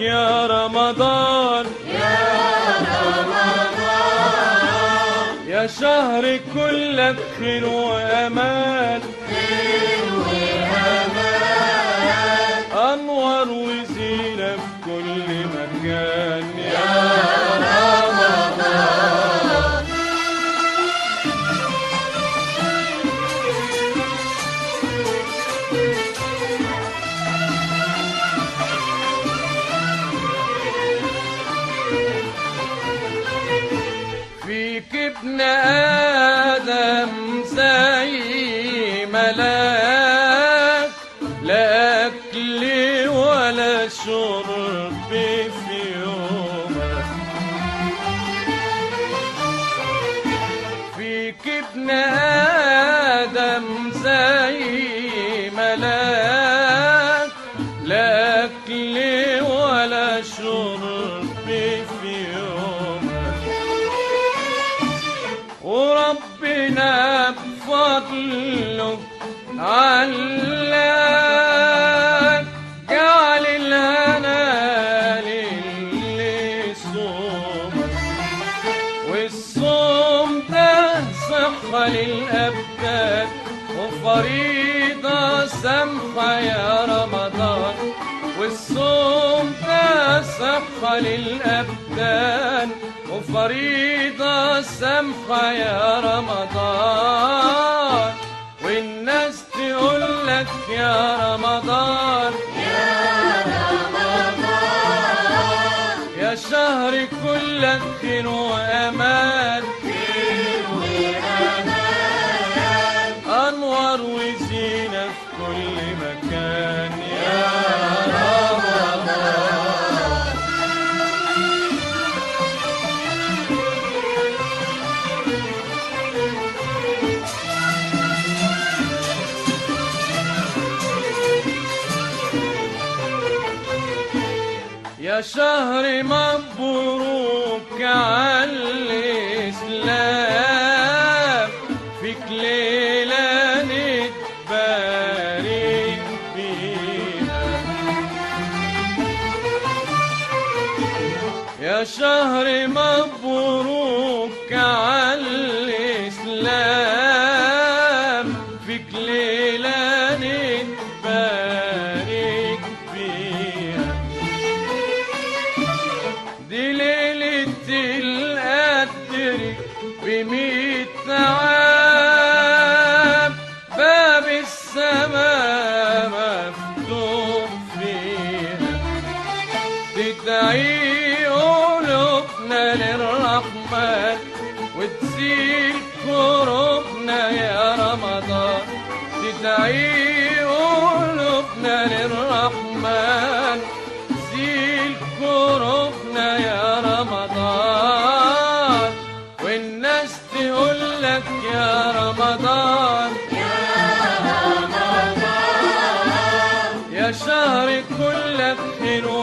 يا رمضان يا شهر كلك خير وأمان أنور وزينة في كل مكان يا فيك ابن آدم زي ملاك لا أكل ولا شرب في يومك فيك ابن آدم زي ملاك لا أكل ولا شرب في يومك وربنا بفضله علاك جعل الهنا للي صومك والصوم ده صحة للأبدان وفريضة سمحة يا رمضان والصوم ده صحة للأبدان وفريضة سمحة يا رمضان والناس تقول لك يا رمضان يا شهر كلك خير وأمان أنور وزينة في كل مكان يا رمضان يا شهر مبروك على الإسلام فيك ليلة نتبارك بيها يا شهر مبروك على الإسلام فيك ليلة نتبارك بيها دي ليلة القدر بميت عام باب السماء مفتوح فيها تدعي قلوبنا للرحمن وتزيل كروبنا يا رمضان تدعي قلوبنا للرحمن زيل كروبنا يا رمضان والناس تقول لك يا رمضان يا شهر كلك حلو